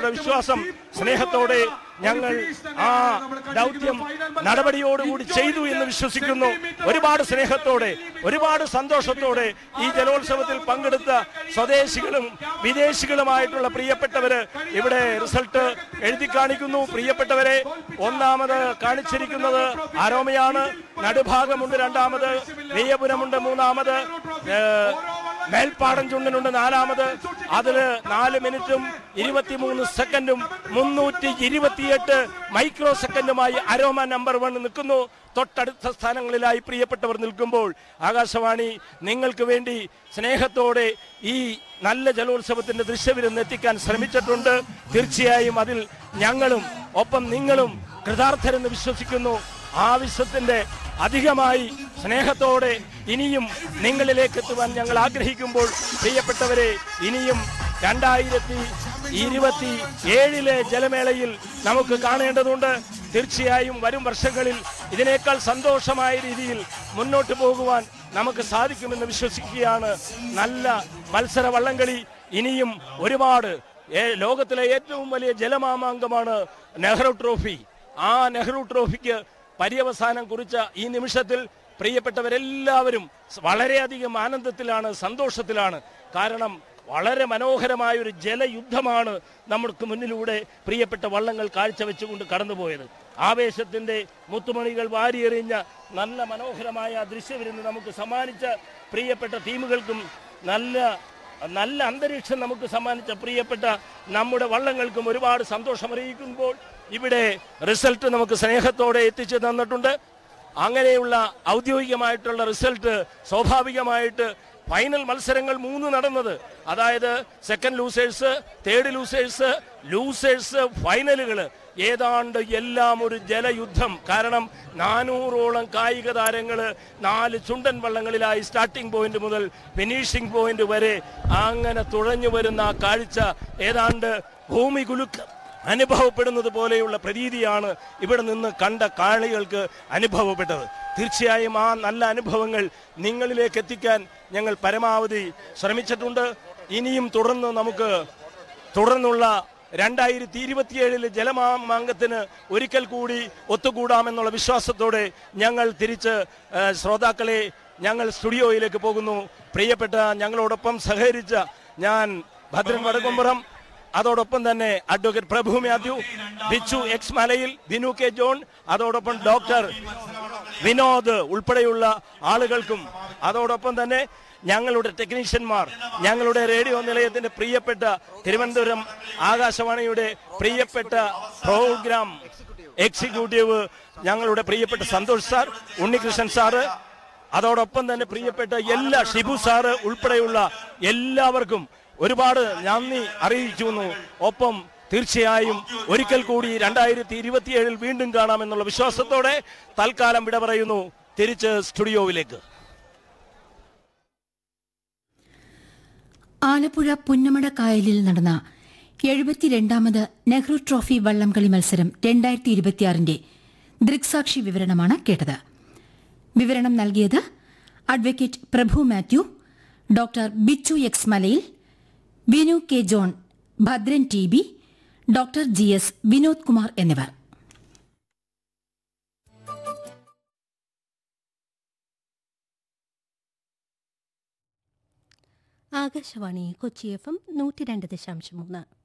നിങ്ങളുടെ വിശ്വാസം സ്നേഹത്തോടെ ഞങ്ങൾ ആ ദൗത്യം നടപടിയോടുകൂടി ചെയ്തു എന്ന് വിശ്വസിക്കുന്നു ഒരുപാട് സ്നേഹത്തോടെ ഒരുപാട് സന്തോഷത്തോടെ ഈ ജലോത്സവത്തിൽ പങ്കെടുത്ത സ്വദേശികളും വിദേശികളുമായിട്ടുള്ള പ്രിയപ്പെട്ടവര് ഇവിടെ റിസൾട്ട് എഴുതി കാണിക്കുന്നു പ്രിയപ്പെട്ടവരെ ഒന്നാമത് കാണിച്ചിരിക്കുന്നത് ആരോമയാണ് നടുഭാഗമുണ്ട് രണ്ടാമത് നെയ്യപുരമുണ്ട് മൂന്നാമത് ഏഹ്, മേൽപ്പാടം ചുണ്ടനുണ്ട് നാലാമത് അതില് നാല് മിനിറ്റും ഇരുപത്തിമൂന്ന് സെക്കൻഡും മുന്നൂറ്റി ഇരുപത്തിയെട്ട് മൈക്രോ സെക്കൻഡുമായി അരോമ നമ്പർ വൺ നിൽക്കുന്നു തൊട്ടടുത്ത സ്ഥാനങ്ങളിലായി പ്രിയപ്പെട്ടവർ നിൽക്കുമ്പോൾ ആകാശവാണി നിങ്ങൾക്ക് വേണ്ടി സ്നേഹത്തോടെ ഈ നല്ല ജലോത്സവത്തിന്റെ ദൃശ്യവിരുന്ന് എത്തിക്കാൻ ശ്രമിച്ചിട്ടുണ്ട് തീർച്ചയായും അതിൽ ഞങ്ങളും ഒപ്പം നിങ്ങളും കൃതാർത്ഥരെന്ന് വിശ്വസിക്കുന്നു ആവശ്യത്തിന്റെ അധികമായി സ്നേഹത്തോടെ ഇനിയും നിങ്ങളിലേക്ക് എത്തുവാൻ ഞങ്ങൾ ആഗ്രഹിക്കുമ്പോൾ പ്രിയപ്പെട്ടവരെ ഇനിയും രണ്ടായിരത്തി ഇരുപത്തി ഏഴിലെ ജലമേളയിൽ നമുക്ക് കാണേണ്ടതുണ്ട് തീർച്ചയായും വരും വർഷങ്ങളിൽ ഇതിനേക്കാൾ സന്തോഷമായ രീതിയിൽ മുന്നോട്ട് പോകുവാൻ നമുക്ക് സാധിക്കുമെന്ന് വിശ്വസിക്കുകയാണ് നല്ല മത്സര വള്ളംകളി ഇനിയും ഒരുപാട് ഏ- ലോകത്തിലെ ഏറ്റവും വലിയ ജലമാമാങ്കമാണ് നെഹ്റു ട്രോഫി ആ നെഹ്റു ട്രോഫിക്ക് പര്യവസാനം കുറിച്ച ഈ നിമിഷത്തിൽ പ്രിയപ്പെട്ടവരെല്ലാവരും വളരെയധികം ആനന്ദത്തിലാണ് സന്തോഷത്തിലാണ് കാരണം വളരെ മനോഹരമായ ഒരു ജലയുദ്ധമാണ് നമുക്ക് മുന്നിലൂടെ പ്രിയപ്പെട്ട വള്ളങ്ങൾ കാഴ്ചവെച്ചുകൊണ്ട് കടന്നുപോയത് ആവേശത്തിന്റെ മുത്തുമണികൾ വാരിയെറിഞ്ഞ നല്ല മനോഹരമായ ദൃശ്യവിരുന്ന് നമുക്ക് സമ്മാനിച്ച പ്രിയപ്പെട്ട ടീമുകൾക്കും നല്ല നല്ല അന്തരീക്ഷം നമുക്ക് സമ്മാനിച്ച പ്രിയപ്പെട്ട നമ്മുടെ വള്ളങ്ങൾക്കും ഒരുപാട് സന്തോഷം അറിയിക്കുമ്പോൾ ഇവിടെ റിസൾട്ട് നമുക്ക് സ്നേഹത്തോടെ എത്തിച്ചു തന്നിട്ടുണ്ട് അങ്ങനെയുള്ള ഔദ്യോഗികമായിട്ടുള്ള റിസൾട്ട് സ്വാഭാവികമായിട്ട് ഫൈനൽ മത്സരങ്ങൾ മൂന്ന് നടന്നത് അതായത് second losers third losers losers ഫൈനലുകൾ ഏതാണ്ട് എല്ലാം ഒരു ജലയുദ്ധം കാരണം നാനൂറോളം കായിക താരങ്ങൾ നാല് ചുണ്ടൻ വള്ളങ്ങളിലായി സ്റ്റാർട്ടിംഗ് പോയിന്റ് മുതൽ ഫിനിഷിംഗ് പോയിന്റ് വരെ അങ്ങനെ തുഴഞ്ഞു വരുന്ന ആ കാഴ്ച ഏതാണ്ട് ഭൂമി കുലുക്കം അനുഭവപ്പെടുന്നത് പോലെയുള്ള പ്രതീതിയാണ് ഇവിടെ നിന്ന് കണ്ട കാണികൾക്ക് അനുഭവപ്പെട്ടത് തീർച്ചയായും ആ നല്ല അനുഭവങ്ങൾ നിങ്ങളിലേക്ക് എത്തിക്കാൻ ഞങ്ങൾ പരമാവധി ശ്രമിച്ചിട്ടുണ്ട് ഇനിയും തുടർന്ന് നമുക്ക് തുടർന്നുള്ള രണ്ടായിരത്തി ഇരുപത്തിയേഴിലെ ജലമാമാങ്കത്തിന് ഒരിക്കൽ കൂടി ഒത്തുകൂടാമെന്നുള്ള വിശ്വാസത്തോടെ ഞങ്ങൾ തിരിച്ച് ആ, ശ്രോതാക്കളെ ഞങ്ങൾ സ്റ്റുഡിയോയിലേക്ക് പോകുന്നു പ്രിയപ്പെട്ട ഞങ്ങളോടൊപ്പം സഹകരിച്ച ഞാൻ ഭദ്രൻ വടക്കുംപുറം അതോടൊപ്പം തന്നെ advocate Prabhu Mathew Bichu X Malayil Binu K John അതോടൊപ്പം ഡോക്ടർ വിനോദ് ഉൾപ്പെടെയുള്ള ആളുകൾക്കും അതോടൊപ്പം തന്നെ ഞങ്ങളുടെ ടെക്നീഷ്യന്മാർ ഞങ്ങളുടെ റേഡിയോ നിലയത്തിന്റെ പ്രിയപ്പെട്ട തിരുവനന്തപുരം ആകാശവാണിയുടെ പ്രിയപ്പെട്ട പ്രോഗ്രാം എക്സിക്യൂട്ടീവ് ഞങ്ങളുടെ പ്രിയപ്പെട്ട സന്തോഷ് സാർ ഉണ്ണികൃഷ്ണൻ സാറ് അതോടൊപ്പം തന്നെ പ്രിയപ്പെട്ട എല്ലാ ഷിബു സാറ് ഉൾപ്പെടെയുള്ള എല്ലാവർക്കും ഒരുപാട് നന്ദി അറിയിക്കുന്നു ഒപ്പം തീർച്ചയായും ഒരിക്കൽ കൂടി രണ്ടായിരത്തി ഇരുപത്തിയേഴിൽ വീണ്ടും കാണാമെന്നുള്ള വിശ്വാസത്തോടെ തൽക്കാലം വിട പറയുന്നു തിരിച്ച് സ്റ്റുഡിയോവിലേക്ക് ആലപ്പുഴ പുന്നമട കായലിൽ നടന്ന എഴുപത്തിരണ്ടാമത് നെഹ്റു ട്രോഫി വള്ളംകളി മത്സരം രണ്ടായിരത്തി ഇരുപത്തിയാറിന്റെ ദൃക്സാക്ഷി വിവരണമാണ് കേട്ടത് വിവരണം നൽകിയത് advocate Prabhu Mathew doctor Bichu X Malayil Binu K John Bhadran T B doctor G S Vinod Kumar എന്നിവർ ആകാശവാണി കൊച്ചി എഫ് എം നൂറ്റി രണ്ട് ദശാംശം മൂന്ന്